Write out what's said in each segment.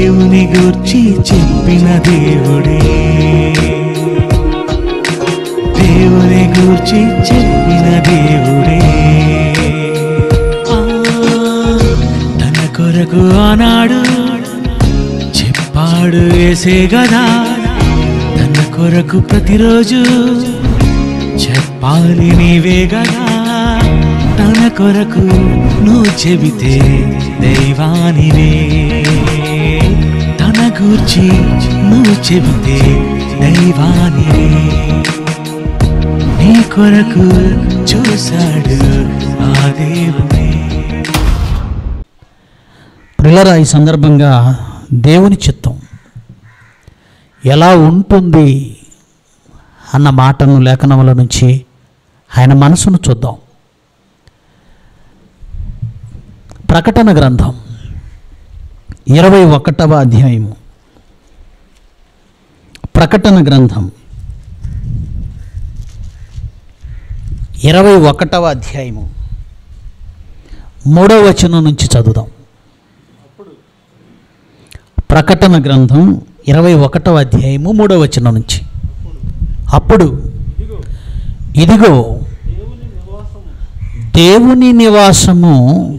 దేవుని గూర్చి చెప్పిన దేవుడే దేవుని గూర్చి చెప్పిన దేవుడే ఆ, తన కొరకు ఆనాడు చెప్పాడు వేసే గదా తన కొరకు ప్రతిరోజు చెప్పాలి నీవే గదా తన కొరకు నువ్వు చెబితే దైవానివే తన గూర్చి నువ్వు చెబితే దైవానివే నీ కొరకు చూశాడు ఆ దేవుడే ప్రిల్లరా ఈ సందర్భంగా దేవుని చిత్తం ఎలా ఉంటుంది అన్న మాటను లేఖనముల నుంచి ఆయన మనసును చూద్దాం ప్రకటన గ్రంథం ఇరవై ఒకటవ అధ్యాయము ప్రకటన గ్రంథం ఇరవై ఒకటవ అధ్యాయము మూడవ వచనం నుంచి చదువుదాం ప్రకటన గ్రంథం ఇరవై ఒకటవ అధ్యాయము మూడవ వచనం నుంచి అప్పుడు ఇదిగో దేవుని నివాసము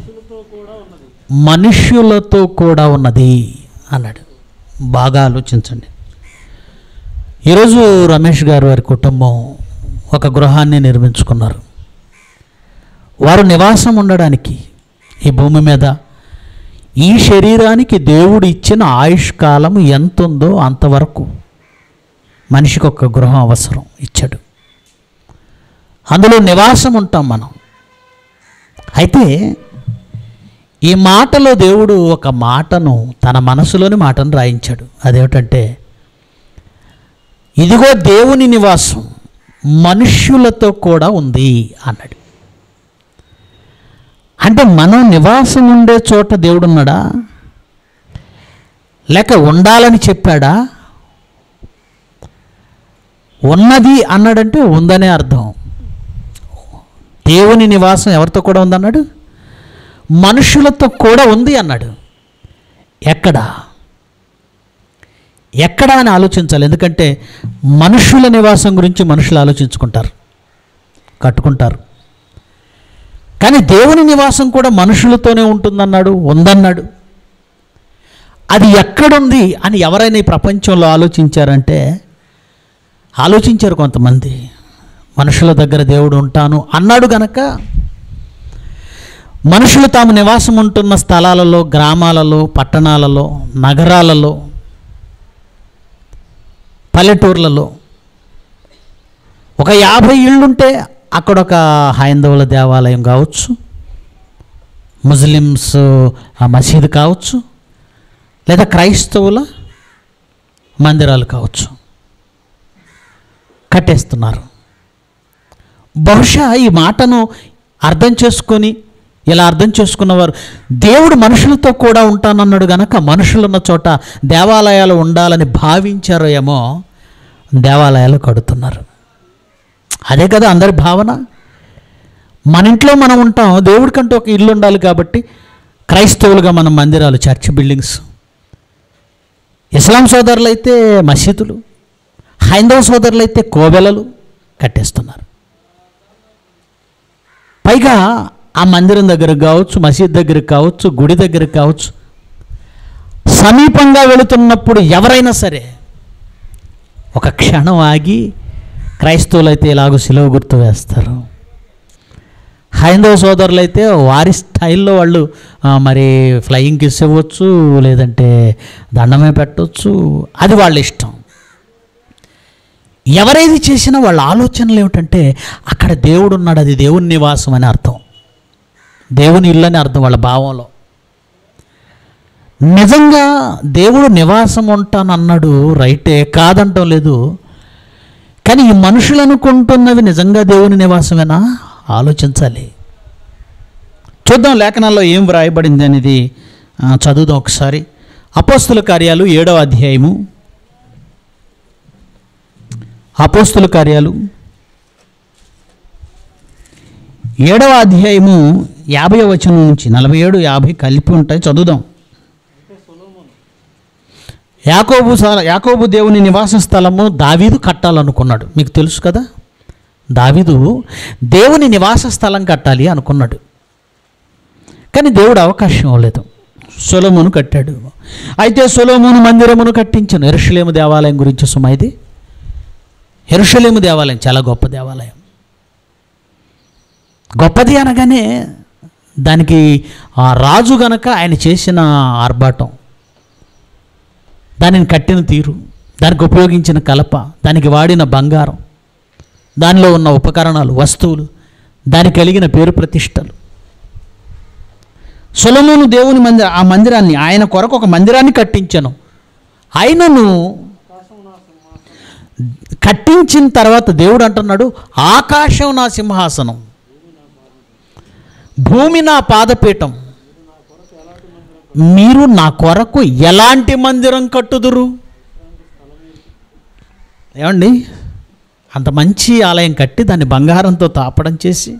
మనుష్యులతో కూడా ఉన్నది అన్నాడు బాగా ఆలోచించండి ఈరోజు రమేష్ గారు వారి కుటుంబం ఒక గృహాన్ని నిర్మించుకున్నారు వారు నివాసం ఉండడానికి ఈ భూమి మీద ఈ శరీరానికి దేవుడు ఇచ్చిన ఆయుష్ కాలం ఎంత ఉందో అంతవరకు మనిషికి ఒక గృహం అవసరం ఇచ్చాడు అందులో నివాసం ఉంటాం మనం అయితే ఈ మాటలో దేవుడు ఒక మాటను తన మనసులోని మాటను రాయించాడు అదేమిటంటే ఇదిగో దేవుని నివాసం మనుష్యులతో కూడా ఉంది అన్నాడు అంటే మనం నివాసం ఉండే చోట దేవుడు ఉన్నాడా లేక ఉండాలని చెప్పాడా ఉన్నది అన్నాడంటే ఉందనే అర్థం దేవుని నివాసం ఎవరితో కూడా ఉందన్నాడు మనుషులతో కూడా ఉంది అన్నాడు ఎక్కడా ఎక్కడా అని ఆలోచించాలి ఎందుకంటే మనుషుల నివాసం గురించి మనుషులు ఆలోచించుకుంటారు కట్టుకుంటారు కానీ దేవుని నివాసం కూడా మనుషులతోనే ఉంటుందన్నాడు ఉందన్నాడు అది ఎక్కడుంది అని ఎవరైనా ఈ ప్రపంచంలో ఆలోచించారంటే ఆలోచించారు కొంతమంది మనుషుల దగ్గర దేవుడు ఉంటాను అన్నాడు గనక మనుషులు తాము నివాసం ఉంటున్న స్థలాలలో గ్రామాలలో పట్టణాలలో నగరాలలో పల్లెటూర్లలో ఒక యాభై ఇళ్ళుంటే అక్కడ ఒక హైందవుల దేవాలయం కావచ్చు ముస్లిమ్స్ ఆ మసీదు కావచ్చు లేదా క్రైస్తవుల మందిరాలు కావచ్చు కట్టేస్తున్నారు బహుశా ఈ మాటను అర్థం చేసుకొని ఇలా అర్థం చేసుకున్నవారు దేవుడు మనుషులతో కూడా ఉంటానన్నాడు గనక మనుషులున్న చోట దేవాలయాలు ఉండాలని భావించారో ఏమో దేవాలయాలు కడుతున్నారు అదే కదా అందరి భావన మన ఇంట్లో మనం ఉంటాం దేవుడికంటూ ఒక ఇల్లు ఉండాలి కాబట్టి క్రైస్తవులుగా మనం మందిరాలు చర్చ్ బిల్డింగ్స్ ఇస్లాం సోదరులు అయితే మసీదులు హైందవ సోదరులు అయితే కోవెలలు కట్టేస్తున్నారు పైగా ఆ మందిరం దగ్గరకు కావచ్చు మసీద్ దగ్గరకు కావచ్చు గుడి దగ్గరకు కావచ్చు సమీపంగా వెళుతున్నప్పుడు ఎవరైనా సరే ఒక క్షణం ఆగి క్రైస్తవులు అయితే ఇలాగ సిలువ గుర్తు వేస్తారు హైందవ సోదరులు అయితే వారి స్టైల్లో వాళ్ళు ఆ, మరి ఫ్లయింగ్ కిస్ ఇవ్వచ్చు లేదంటే దండమే పెట్టవచ్చు అది వాళ్ళ ఇష్టం ఎవరేది చేసినా వాళ్ళ ఆలోచనలు ఏమిటంటే అక్కడ దేవుడు ఉన్నాడు అది దేవుని నివాసం అని అర్థం దేవుని ఇల్లు అని అర్థం వాళ్ళ భావంలో నిజంగా దేవుడు నివాసం ఉంటానన్నాడు రైటే కాదంటం లేదు కానీ ఈ మనుషులు అనుకుంటున్నవి నిజంగా దేవుని నివాసమేనా ఆలోచించాలి చూద్దాం లేఖనాల్లో ఏం వ్రాయబడింది అనేది ఆ, చదువుదాం ఒకసారి అపోస్తుల కార్యాలు ఏడవ అధ్యాయము అపోస్తుల కార్యాలు ఏడవ అధ్యాయము యాభై వచనం నుంచి నలభై ఏడు యాభై కలిపి ఉంటాయి చదువుదాం యాకోబు స- యాకోబు దేవుని నివాస స్థలము దావీదు కట్టాలనుకున్నాడు మీకు తెలుసు కదా దావీదు దేవుని నివాస స్థలం కట్టాలి అనుకున్నాడు కానీ దేవుడు అవకాశం ఇవ్వలేదు సొలమును కట్టాడు అయితే సొలమును మందిరమును కట్టించను ఎరుషలేము దేవాలయం గురించి సుమా ఇది ఎరుషలేము దేవాలయం చాలా గొప్ప దేవాలయం గొప్పది అనగానే దానికి ఆ రాజు గనక ఆయన చేసిన ఆర్భాటం దానిని కట్టిన తీరు దానికి ఉపయోగించిన కలప దానికి వాడిన బంగారం దానిలో ఉన్న ఉపకరణాలు వస్తువులు దానికి కలిగిన పేరు ప్రతిష్టలు సొలమోను దేవుని మందిర ఆ మందిరాన్ని ఆయన కొరకు ఒక మందిరాన్ని కట్టించను ఆయనను కట్టించిన తర్వాత దేవుడు అంటున్నాడు ఆకాశం నా సింహాసనం భూమి నా పాదపీఠం మీరు నా కొరకు ఎలాంటి మందిరం కట్టుదురు ఏమండి అంత మంచి ఆలయం కట్టి దాన్ని బంగారంతో తాపడం చేసి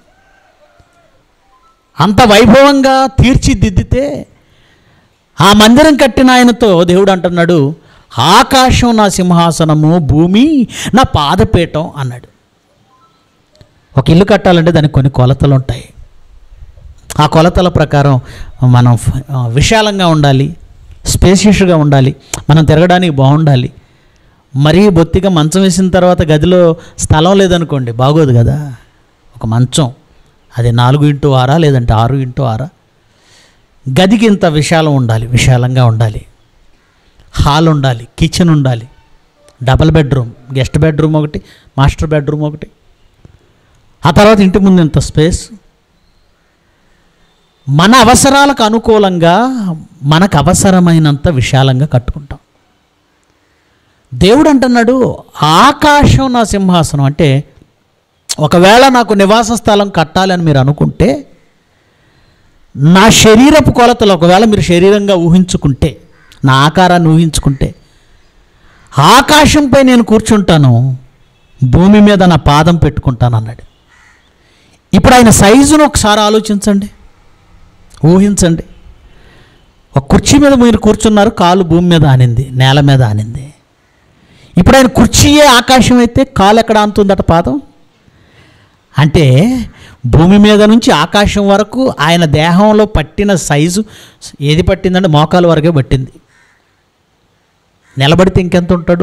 అంత వైభవంగా తీర్చిదిద్దితే ఆ మందిరం కట్టిన ఆయనతో దేవుడు అంటున్నాడు ఆకాశం నా సింహాసనము భూమి నా పాదపీఠం అన్నాడు ఒక ఇల్లు కట్టాలంటే దానికి కొన్ని కొలతలు ఉంటాయి ఆ కొలతల ప్రకారం మనం ఫ- ఆ, విశాలంగా ఉండాలి స్పేషియస్గా ఉండాలి మనం తిరగడానికి బాగుండాలి మరీ బొత్తిగా మంచం వేసిన తర్వాత గదిలో స్థలం లేదనుకోండి బాగోదు కదా ఒక మంచం అది నాలుగు ఇంటూ ఆరా లేదంటే ఆరు ఇంటూ ఆరా గదికి ఇంత విశాలం ఉండాలి విశాలంగా ఉండాలి హాల్ ఉండాలి కిచెన్ ఉండాలి డబల్ బెడ్రూమ్ గెస్ట్ బెడ్రూమ్ ఒకటి మాస్టర్ బెడ్రూమ్ ఒకటి ఆ తర్వాత ఇంటి ముందు ఇంత స్పేస్ మన అవసరాలకు అనుకూలంగా మనకు అవసరమైనంత విశాలంగా కట్టుకుంటాం దేవుడు అంటున్నాడు ఆకాశం నా సింహాసనం అంటే ఒకవేళ నాకు నివాస స్థలం కట్టాలని మీరు అనుకుంటే నా శరీరపు కొలతలు ఒకవేళ మీరు శరీరంగా ఊహించుకుంటే నా ఆకారాన్ని ఊహించుకుంటే ఆకాశంపై నేను కూర్చుంటాను భూమి మీద నా పాదం పెట్టుకుంటాను అన్నాడు ఇప్పుడు ఆయన సైజును ఒకసారి ఆలోచించండి ఊహించండి ఒక కుర్చీ మీద మీరు కూర్చున్నారు కాలు భూమి మీద ఆనింది నేల మీద ఆనింది ఇప్పుడు ఆయన కుర్చీయే ఆకాశం అయితే కాలు ఎక్కడ ఆనుతుందట పాదం అంటే భూమి మీద నుంచి ఆకాశం వరకు ఆయన దేహంలో పట్టిన సైజు ఏది పట్టిందంటే మోకాలు వరకే పట్టింది నిలబడితే ఇంకెంత ఉంటాడు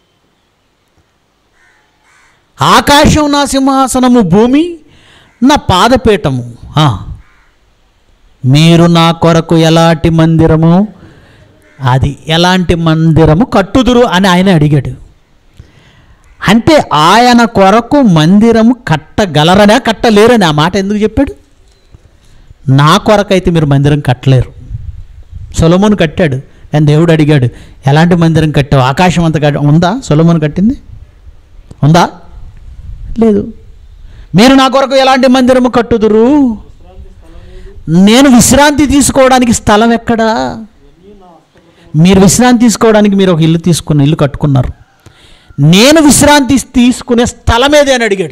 ఆకాశం నా సింహాసనము భూమి నా పాదపీఠము ఆ. మీరు నా కొరకు ఎలాంటి మందిరము అది ఎలాంటి మందిరము కట్టుదురు అని ఆయన అడిగాడు అంటే ఆయన కొరకు మందిరము కట్టగలరనా కట్టలేరని ఆ మాట ఎందుకు చెప్పాడు నా కొరకైతే మీరు మందిరం కట్టలేరు సొలమును కట్టాడు కానీ దేవుడు అడిగాడు ఎలాంటి మందిరం కట్టావు ఆకాశం అంత కట్ట ఉందా సొలమును కట్టింది ఉందా లేదు మీరు నా కొరకు ఎలాంటి మందిరము కట్టుదురు నేను విశ్రాంతి తీసుకోవడానికి స్థలం ఎక్కడా మీరు విశ్రాంతి తీసుకోవడానికి మీరు ఒక ఇల్లు తీసుకున్న ఇల్లు కట్టుకున్నారు నేను విశ్రాంతి తీసుకునే స్థలం ఏది అని అడిగాడు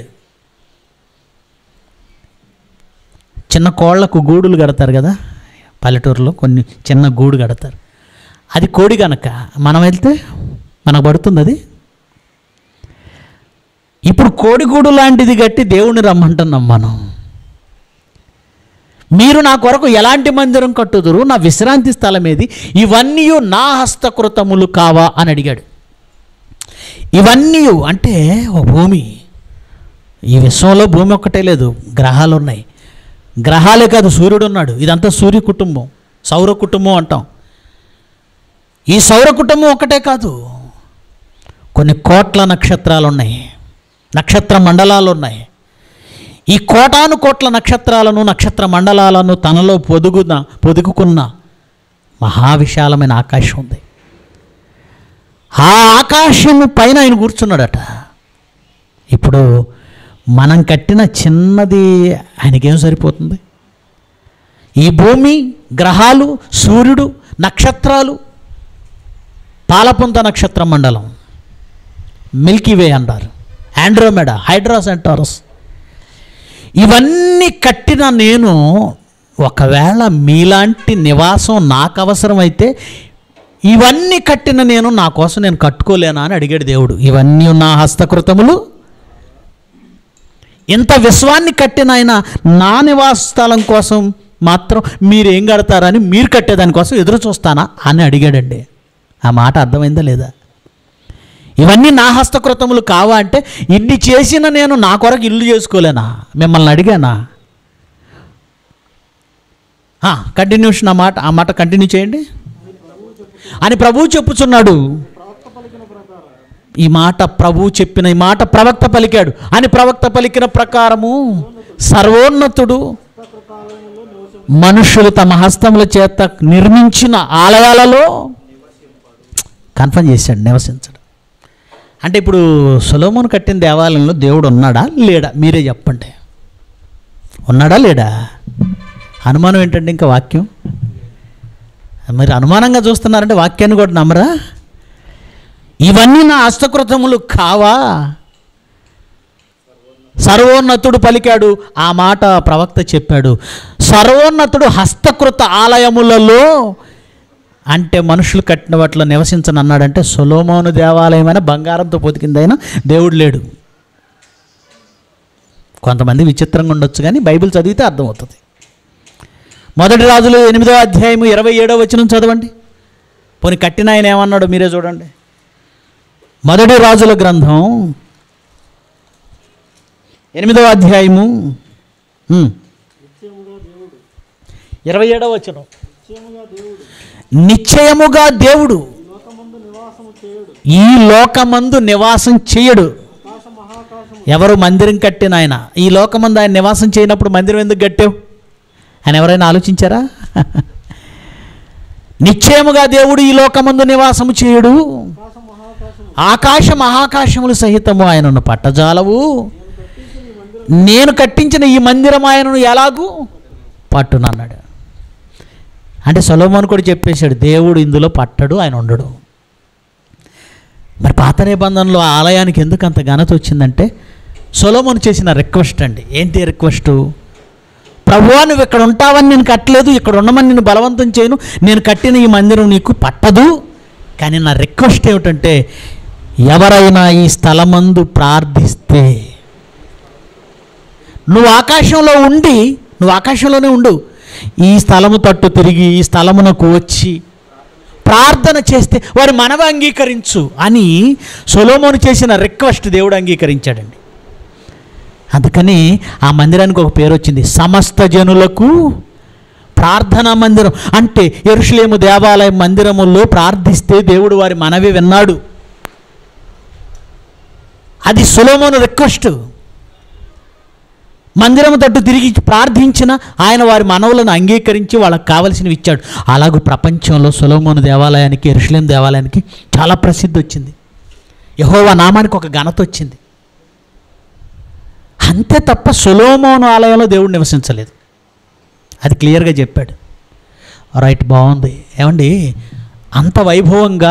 చిన్న కోళ్లకు గూడులు కడతారు కదా పల్లెటూరులో కొన్ని చిన్న గూడు కడతారు అది కోడి గనక మనం వెళ్తే మనకు పడుతుంది అది ఇప్పుడు కోడిగూడు లాంటిది కట్టి దేవుణ్ణి రమ్మంటున్నాం మనం మీరు నా కొరకు ఎలాంటి మందిరం కట్టుదురు నా విశ్రాంతి స్థలం ఏది ఇవన్నీ నా హస్తకృతములు కావా అని అడిగాడు ఇవన్నీ అంటే ఓ భూమి ఈ విశ్వంలో భూమి ఒక్కటే లేదు గ్రహాలు ఉన్నాయి గ్రహాలే కాదు సూర్యుడు ఉన్నాడు ఇదంతా సూర్య కుటుంబం సౌర కుటుంబం అంటాం ఈ సౌర కుటుంబం ఒక్కటే కాదు కొన్ని కోట్ల నక్షత్రాలు ఉన్నాయి నక్షత్ర మండలాలు ఉన్నాయి ఈ కోటాను కోట్ల నక్షత్రాలను నక్షత్ర మండలాలను తనలో పొదుగున పొదుగుకున్న మహావిశాలమైన ఆకాశం ఉంది ఆ ఆకాశం పైన ఆయన కూర్చున్నాడట ఇప్పుడు మనం కట్టిన చిన్నది ఆయనకేం సరిపోతుంది ఈ భూమి గ్రహాలు సూర్యుడు నక్షత్రాలు పాలపుంత నక్షత్ర మండలం మిల్కీవే అంటారు ఆండ్రోమెడా హైడ్రాస్ అంటారస్ ఇవన్నీ కట్టిన నేను ఒకవేళ మీలాంటి నివాసం నాకు అవసరమైతే ఇవన్నీ కట్టిన నేను నా కోసం నేను కట్టుకోలేనా అని అడిగాడు దేవుడు ఇవన్నీ నా హస్తకృతములు ఇంత విశ్వాన్ని కట్టిన ఆయన నా నివాస స్థలం కోసం మాత్రం మీరేం కడతారని మీరు కట్టేదానికోసం ఎదురు చూస్తానా అని అడిగాడండి ఆ మాట అర్థమైందా లేదా ఇవన్నీ నా హస్తకృతములు కావా అంటే ఇన్ని చేసిన నేను నా కొరకు ఇల్లు చేసుకోలేనా మిమ్మల్ని అడిగానా కంటిన్యూషన్ ఆ మాట ఆ మాట కంటిన్యూ చేయండి అని ప్రభువు చెప్పుచున్నాడు ఈ మాట ప్రభువు చెప్పిన ఈ మాట ప్రవక్త పలికాడు అని ప్రవక్త పలికిన ప్రకారము సర్వోన్నతుడు మనుషులు తమ హస్తముల చేత నిర్మించిన ఆలయాలలో కన్ఫర్మ్ చేశాడు నివసించడు అంటే ఇప్పుడు సొలోమోన్ కట్టిన దేవాలయంలో దేవుడు ఉన్నాడా లేడా మీరే చెప్పండి ఉన్నాడా లేడా అనుమానం ఏంటంటే ఇంకా వాక్యం మీరు అనుమానంగా చూస్తున్నారంటే వాక్యాన్ని కూడా నమ్మరా ఇవన్నీ నా హస్తకృతములు కావా సర్వోన్నతుడు పలికాడు ఆ మాట ప్రవక్త చెప్పాడు సర్వోన్నతుడు హస్తకృత ఆలయములలో అంటే మనుషులు కట్టిన వాటిలో నివసించను అన్నాడంటే సొలోమోను దేవాలయమైన బంగారంతో పొతికిందైనా దేవుడు లేడు కొంతమంది విచిత్రంగా ఉండొచ్చు కానీ బైబిల్ చదివితే అర్థమవుతుంది మొదటి రాజులు ఎనిమిదో అధ్యాయము ఇరవై ఏడో వచనం చదవండి పోనీ కట్టిన ఆయన ఏమన్నాడు మీరే చూడండి మొదటి రాజుల గ్రంథం ఎనిమిదవ అధ్యాయము ఉమ్. ఇరవై ఏడవ వచనం నిశ్చయముగా దేవుడు ఈ లోకమందు నివాసం చేయడు ఎవరు మందిరం కట్టిన ఆయన ఈ లోకమందు ఆయన నివాసం చేయనప్పుడు మందిరం ఎందుకు కట్టావు ఆయన ఎవరైనా ఆలోచించారా నిశ్చయముగా దేవుడు ఈ లోకమందు నివాసము చేయడు ఆకాశ మహాకాశములు సహితము ఆయనను పట్టజాలవు నేను కట్టించిన ఈ మందిరం ఆయనను ఎలాగూ పట్టునన్నాడు అంటే సొలోమోన్ కూడా చెప్పేశాడు దేవుడు ఇందులో పట్టడు ఆయన ఉండడు మరి పాత నిబంధనలో ఆ ఆలయానికి ఎందుకు అంత ఘనత వచ్చిందంటే సొలోమోన్ చేసిన రిక్వెస్ట్ అండి ఏంటి రిక్వెస్ట్ ప్రభువా నువ్వు ఇక్కడ ఉంటావని నేను కట్టలేదు ఇక్కడ ఉండమని నేను బలవంతం చేయను నేను కట్టిన ఈ మందిరం నీకు పట్టదు కానీ నా రిక్వెస్ట్ ఏమిటంటే ఎవరైనా ఈ స్థలమందు ప్రార్థిస్తే నువ్వు ఆకాశంలో ఉండి నువ్వు ఆకాశంలోనే ఉండు ఈ స్థలము తట్టు తిరిగి ఈ స్థలమునకు వచ్చి ప్రార్థన చేస్తే వారి మనవ అంగీకరించు అని సొలోమోను చేసిన రిక్వెస్ట్ దేవుడు అంగీకరించాడండి అందుకని ఆ మందిరానికి ఒక పేరు వచ్చింది సమస్త జనులకు ప్రార్థనా మందిరం అంటే ఎరుషులేము దేవాలయం మందిరములో ప్రార్థిస్తే దేవుడు వారి మనవి విన్నాడు అది సులోమోను రిక్వెస్ట్ మందిరం తట్టు తిరిగి ప్రార్థించిన ఆయన వారి మనవులను అంగీకరించి వాళ్ళకి కావలసినవి ఇచ్చాడు అలాగూ ప్రపంచంలో సులోమోను దేవాలయానికి ఎరుషులేం దేవాలయానికి చాలా ప్రసిద్ధి వచ్చింది యహోవా నామానికి ఒక ఘనత వచ్చింది అంతే తప్ప సులోమోను ఆలయంలో దేవుడు నివసించలేదు అది క్లియర్గా చెప్పాడు రైట్ బాగుంది ఏమండి అంత వైభవంగా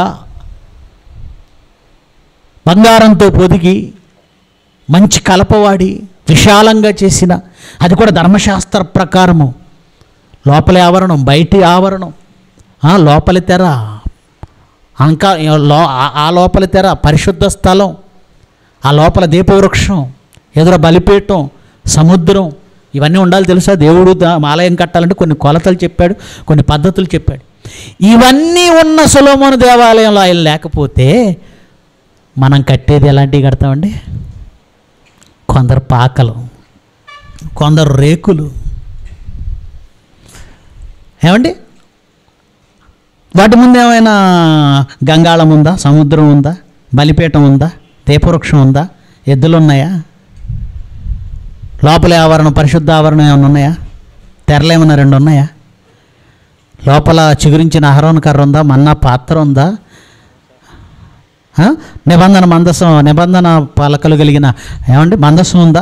బంగారంతో పొదిగి మంచి కలపవాడి విశాలంగా చేసిన అది కూడా ధర్మశాస్త్ర ప్రకారము లోపలి ఆవరణం బయటి ఆవరణం ఆ, లోపలి తెర ఇంకా లో ఆ- ఆ లోపలి తెర పరిశుద్ధ స్థలం ఆ లోపల దీపవృక్షం ఎదుర బలిపీఠం సముద్రం ఇవన్నీ ఉండాలి తెలుసా దేవుడు దా- ఆలయం కట్టాలంటే కొన్ని కొలతలు చెప్పాడు కొన్ని పద్ధతులు చెప్పాడు ఇవన్నీ ఉన్న సులోమోను దేవాలయంలో ఆయన లేకపోతే మనం కట్టేది ఎలాంటివి కడతామండి కొందరు పాకలు కొందరు రేకులు ఏమండి వాటి ముందు ఏమైనా గంగాళం ఉందా సముద్రం ఉందా బలిపీఠం ఉందా దీపవృక్షం ఉందా ఎద్దులు ఉన్నాయా లోపలి ఆవరణం పరిశుద్ధ ఆవరణం ఏమైనా ఉన్నాయా తెరలు ఏమైనా రెండు ఉన్నాయా లోపల చిగురించిన అహరోన్ కర్ర ఉందా మన్నా పాత్ర ఉందా ఆ? నిబంధన మందసం నిబంధన పలకలు కలిగిన ఏమండి మందసం ఉందా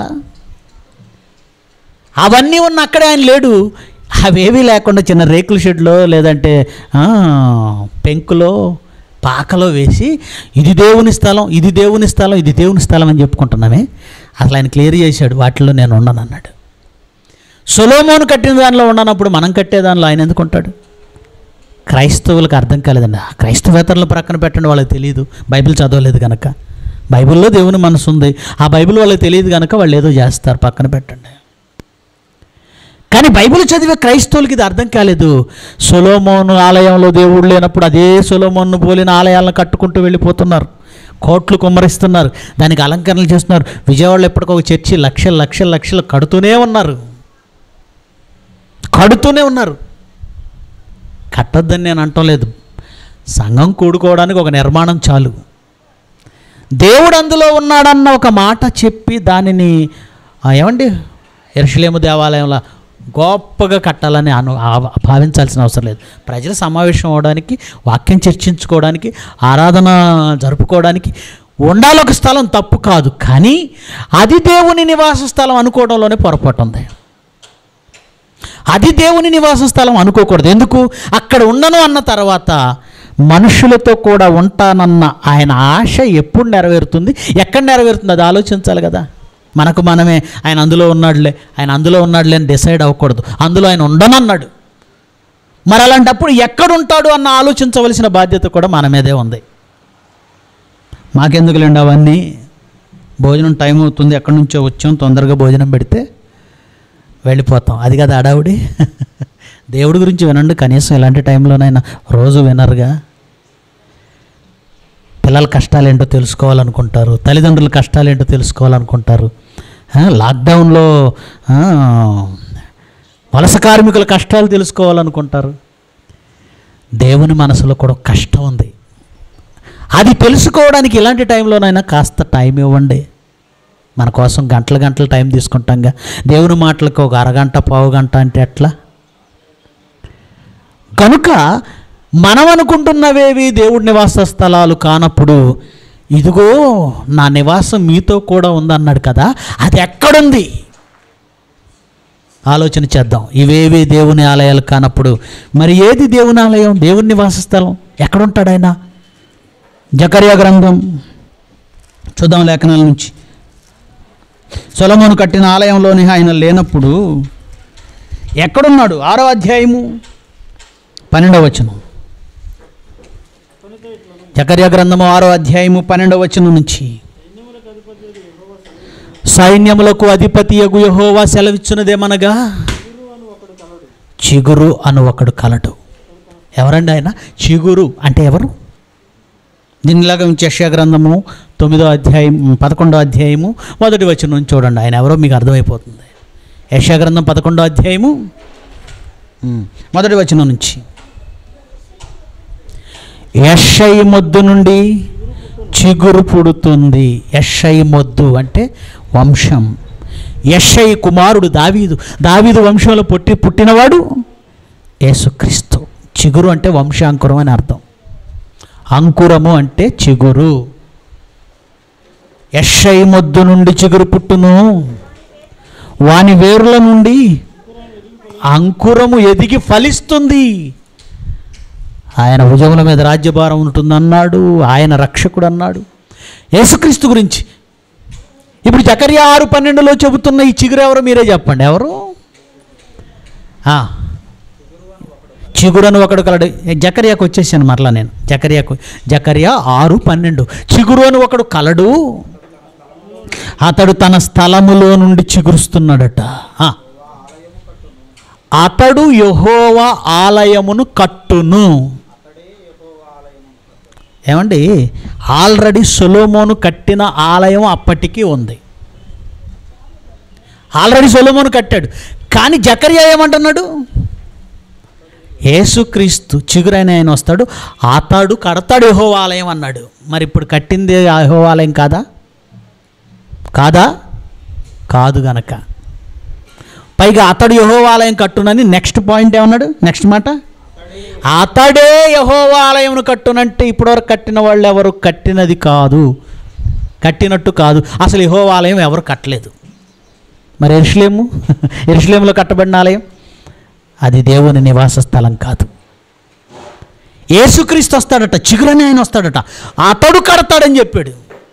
అవన్నీ ఉన్న అక్కడే ఆయన లేడు అవేవీ లేకుండా చిన్న రేకుల షెడ్లో లేదంటే ఆ, పెంకులో పాకలో వేసి ఇది దేవుని స్థలం ఇది దేవుని స్థలం ఇది దేవుని స్థలం అని చెప్పుకుంటున్నామే అసలు ఆయన క్లియర్ చేశాడు వాటిలో నేను ఉండను అన్నాడు సొలోమోను కట్టిన దానిలో ఉండనప్పుడు మనం కట్టే దానిలో ఆయన ఎందుకు ఉంటాడు క్రైస్తవులకు అర్థం కాలేదండి ఆ క్రైస్తవేతరుల ప్రక్కన పెట్టండి వాళ్ళకి తెలియదు బైబిల్ చదవలేదు కనుక బైబిల్లో దేవుని మనసు ఉంది ఆ బైబిల్ వాళ్ళకి తెలియదు కనుక వాళ్ళు ఏదో చేస్తారు పక్కన పెట్టండి కానీ బైబిల్ చదివే క్రైస్తవులకి ఇది అర్థం కాలేదు సొలోమోను ఆలయంలో దేవుడు లేనప్పుడు అదే సొలోమోను పోలిన ఆలయాలను కట్టుకుంటూ వెళ్ళిపోతున్నారు కోట్లు కుమ్మరిస్తున్నారు దానికి అలంకరణలు చేస్తున్నారు విజయవాడలో ఎప్పటికో ఒక చర్చి లక్షల లక్షల లక్షలు కడుతూనే ఉన్నారు కడుతూనే ఉన్నారు కట్టొద్దని నేను అంటం లేదు సంఘం కూడుకోవడానికి ఒక నిర్మాణం చాలు దేవుడు అందులో ఉన్నాడన్న ఒక మాట చెప్పి దానిని ఆ, ఏమండి ఎరుషలేము దేవాలయంలో గొప్పగా కట్టాలని అను ఆ- భావించాల్సిన అవసరం లేదు ప్రజలు సమావేశం అవడానికి వాక్యం చర్చించుకోవడానికి ఆరాధన జరుపుకోవడానికి ఉండాలి ఒక స్థలం తప్పు కాదు కానీ అది దేవుని నివాస స్థలం అనుకోవడంలోనే పొరపాటు ఉంది అది దేవుని నివాస స్థలం అనుకోకూడదు ఎందుకు అక్కడ ఉండను అన్న తర్వాత మనుషులతో కూడా ఉంటానన్న ఆయన ఆశ ఎప్పుడు నెరవేరుతుంది ఎక్కడ నెరవేరుతుంది అది ఆలోచించాలి కదా మనకు మనమే ఆయన అందులో ఉన్నాడులే ఆయన అందులో ఉన్నాడులే అని డిసైడ్ అవ్వకూడదు అందులో ఆయన ఉండనన్నాడు మరి అలాంటప్పుడు ఎక్కడుంటాడు అన్న ఆలోచించవలసిన బాధ్యత కూడా మన మీదే ఉంది మాకెందుకులేండి అవన్నీ భోజనం టైం అవుతుంది ఎక్కడి నుంచో వచ్చాం తొందరగా భోజనం పెడితే వెళ్ళిపోతాం అది కదా అడావుడి దేవుడి గురించి వినండి కనీసం ఇలాంటి టైంలోనైనా రోజు వినరుగా పిల్లల కష్టాలు ఏంటో తెలుసుకోవాలనుకుంటారు తల్లిదండ్రుల కష్టాలు ఏంటో తెలుసుకోవాలనుకుంటారు ఆ, లాక్డౌన్లో ఆ, వలస కార్మికుల కష్టాలు తెలుసుకోవాలనుకుంటారు దేవుని మనసులో కూడా ఒక కష్టం ఉంది అది తెలుసుకోవడానికి ఇలాంటి టైంలోనైనా కాస్త టైం ఇవ్వండి మన కోసం గంటల గంటల టైం తీసుకుంటాంగా దేవుని మాటలకు ఒక అరగంట పావు గంట అంటే ఎట్లా కనుక మనం అనుకుంటున్నవేవి దేవుడి నివాస స్థలాలు కానప్పుడు ఇదిగో నా నివాసం మీతో కూడా ఉందన్నాడు కదా అది ఎక్కడుంది ఆలోచన చేద్దాం ఇవేవి దేవుని ఆలయాలు కానప్పుడు మరి ఏది దేవుని ఆలయం దేవుని నివాస స్థలం ఎక్కడుంటాడు ఆయన జకర్యా గ్రంథం చూద్దాం లేఖనాల నుంచి సొలమోను కట్టిన ఆలయంలోని ఆయన లేనప్పుడు ఎక్కడున్నాడు ఆరో అధ్యాయము పన్నెండవ వచనం జకర్యా గ్రంథము ఆరో అధ్యాయము పన్నెండవ వచనం నుంచి సైన్యములకు అధిపతి యగు యహోవా సెలవిచ్చున్నదేమనగా చిగురు అను ఒకడు కలడు ఎవరండి ఆయన చిగురు అంటే ఎవరు దీనిలాగా యశ్యా గ్రంథము తొమ్మిదో అధ్యాయం పదకొండో అధ్యాయము మొదటి వచ్చిన నుంచి చూడండి ఆయన ఎవరో మీకు అర్థమైపోతుంది యశ్యా గ్రంథం పదకొండో అధ్యాయము ఉమ్, మొదటి వచనం నుంచి యషై మొద్దు నుండి చిగురు పుడుతుంది యషై మొద్దు అంటే వంశం యషై కుమారుడు దావీదు దావీదు వంశంలో పుట్టి పుట్టినవాడు యేసుక్రీస్తు చిగురు అంటే వంశాంకురం అని అర్థం అంకురము అంటే చిగురు యషై మొద్దు నుండి చిగురు పుట్టును వాని వేరుల నుండి అంకురము ఎదిగి ఫలిస్తుంది ఆయన భుజముల మీద రాజ్యభారం ఉంటుందన్నాడు ఆయన రక్షకుడు అన్నాడు యేసుక్రీస్తు గురించి ఇప్పుడు జకర్యా ఆరు పన్నెండులో చెబుతున్న ఈ చిగురు ఎవరు మీరే చెప్పండి ఎవరు ఆ, చిగురు అని ఒకడు కలడు జకర్యాకు వచ్చేసాను మరలా నేను జకర్యాకు జకర్యా ఆరు పన్నెండు చిగురు అని ఒకడు కలడు అతడు తన స్థలములో నుండి చిగురుస్తున్నాడట ఆ. అతడు యహోవా ఆలయమును కట్టును ఏమండి ఆల్రెడీ సొలోమోను కట్టిన ఆలయం అప్పటికి ఉంది ఆల్రెడీ సొలోమోను కట్టాడు కానీ జకర్యా ఏమంటున్నాడు యేసుక్రీస్తు చిగురైన ఆయన వస్తాడు అతడు కడతాడు యహో ఆలయం అన్నాడు మరి ఇప్పుడు కట్టింది యహో ఆలయం కాదా కాదా కాదు గనక పైగా అతడు యహోవాలయం కట్టునని నెక్స్ట్ పాయింట్ ఏమన్నాడు నెక్స్ట్ మాట అతడే యహోవాలయం కట్టునంటే ఇప్పటివరకు కట్టిన వాళ్ళు ఎవరు కట్టినది కాదు కట్టినట్టు కాదు అసలు యహోవాలయం ఎవరు కట్టలేదు మరి ఎరుషులేము ఎరుషులేములో కట్టబడిన ఆలయం అది దేవుని నివాస స్థలం కాదు యేసుక్రీస్తు వస్తాడట చిగురని ఆయన వస్తాడట అతడు కడతాడని చెప్పాడు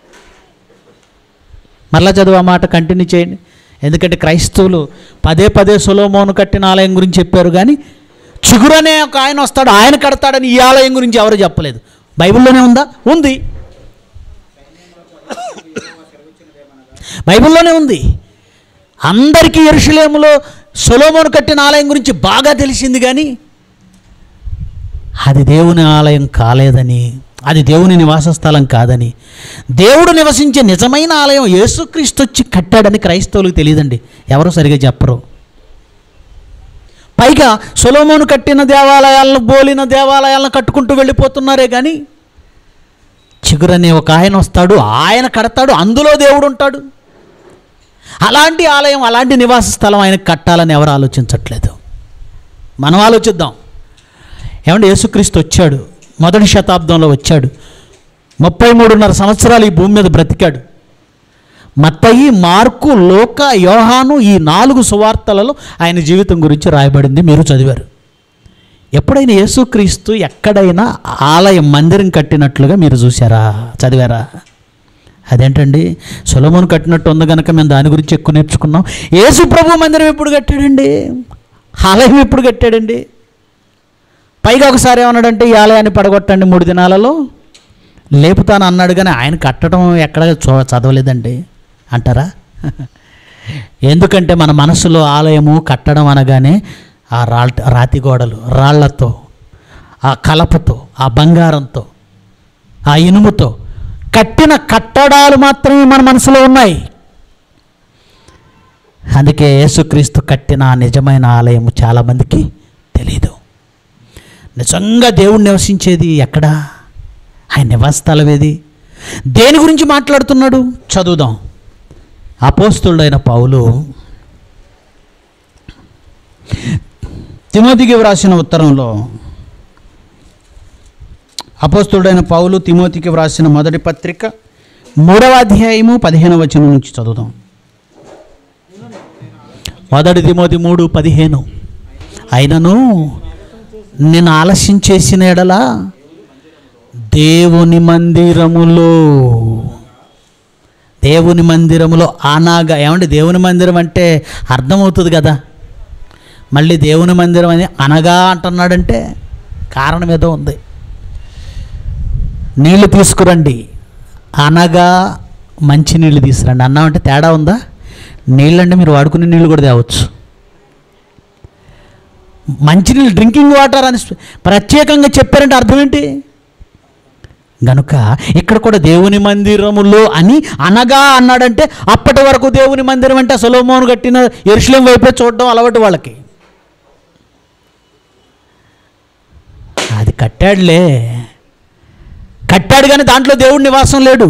మరలా చదువు ఆ మాట కంటిన్యూ చేయండి ఎందుకంటే క్రైస్తవులు పదే పదే సొలోమోను కట్టిన ఆలయం గురించి చెప్పారు కానీ చిగురు అనే ఒక ఆయన వస్తాడు ఆయన కడతాడని ఈ ఆలయం గురించి ఎవరు చెప్పలేదు బైబిల్లోనే ఉందా ఉంది బైబిల్లోనే ఉంది అందరికీ ఎరుషలేములో సొలోమోను కట్టిన ఆలయం గురించి బాగా తెలిసింది కానీ అది దేవుని ఆలయం కాలేదని అది దేవుని నివాస స్థలం కాదని దేవుడు నివసించే నిజమైన ఆలయం యేసుక్రీస్తు వచ్చి కట్టాడని క్రైస్తవులకు తెలియదండి ఎవరు సరిగా చెప్పరు పైగా సొలోమోను కట్టిన దేవాలయాలను బోలిన దేవాలయాలను కట్టుకుంటూ వెళ్ళిపోతున్నారే కానీ చిగురనే ఒక ఆయన వస్తాడు ఆయన కడతాడు అందులో దేవుడు ఉంటాడు అలాంటి ఆలయం అలాంటి నివాస స్థలం ఆయనకు కట్టాలని ఎవరు ఆలోచించట్లేదు మనం ఆలోచిద్దాం ఏమంటే యేసుక్రీస్తు వచ్చాడు మొదటి శతాబ్దంలో వచ్చాడు ముప్పై మూడున్నర సంవత్సరాలు ఈ భూమి మీద బ్రతికాడు మత్తయి మార్కు లోక యోహాను ఈ నాలుగు సువార్తలలో ఆయన జీవితం గురించి రాయబడింది మీరు చదివారు ఎప్పుడైనా యేసుక్రీస్తు ఎక్కడైనా ఆలయం మందిరం కట్టినట్లుగా మీరు చూసారా చదివారా అదేంటండి సొలమోను కట్టినట్టు ఉంది కనుక మేము దాని గురించి ఎక్కువ నేర్చుకున్నాం యేసు ప్రభు మందిరం ఎప్పుడు కట్టాడండి ఆలయం ఎప్పుడు కట్టాడండి పైగా ఒకసారి ఏమన్నాడంటే ఈ ఆలయాన్ని పడగొట్టండి మూడు దినాలలో లేపుతాను అన్నాడు కానీ ఆయన కట్టడం ఎక్కడ చూ చదవలేదండి అంటారా ఎందుకంటే మన మనసులో ఆలయము కట్టడం అనగానే ఆ రా రాతి గోడలు రాళ్లతో ఆ కలపతో ఆ బంగారంతో ఆ ఇనుముతో కట్టిన కట్టడాలు మాత్రమే మన మనసులో ఉన్నాయి అందుకే యేసుక్రీస్తు కట్టిన ఆ నిజమైన ఆలయం చాలామందికి తెలీదు నిజంగా దేవుడు నివసించేది ఎక్కడ ఆయన నివాస స్థలం ఏది దేని గురించి మాట్లాడుతున్నాడు చదువుదాం అపోస్తుడైన పౌలు తిమోతికి వ్రాసిన ఉత్తరంలో అపోస్తుడైన పౌలు తిమోతికి వ్రాసిన మొదటి పత్రిక మూడవ అధ్యాయము పదిహేను వచనం నుంచి చదువుదాం మొదటి తిమోతి మూడు పదిహేను అయినను నేను ఆలస్యం చేసిన ఎడల దేవుని మందిరములో దేవుని మందిరములో ఆనాగా ఏమంటే దేవుని మందిరం అంటే అర్థమవుతుంది కదా మళ్ళీ దేవుని మందిరం అని అనగా అంటున్నాడంటే కారణం ఏదో ఉంది నీళ్లు తీసుకురండి అనగా మంచి నీళ్ళు తీసుకురండి అన్నామంటే తేడా ఉందా నీళ్ళంటే మీరు వాడుకునే నీళ్ళు కూడా తేవచ్చు మంచినీళ్ళు డ్రింకింగ్ వాటర్ అని స్పె- ప్రత్యేకంగా చెప్పారంటే అర్థం ఏంటి గనుక ఇక్కడ కూడా దేవుని మందిరములో అని అనగా అన్నాడంటే అప్పటి వరకు దేవుని మందిరం అంటే సొలోమోను కట్టిన ఎరుశలేం వైపే చూడడం అలవాటు వాళ్ళకి అది కట్టాడులే కట్టాడు కానీ దాంట్లో దేవుడి నివాసం లేడు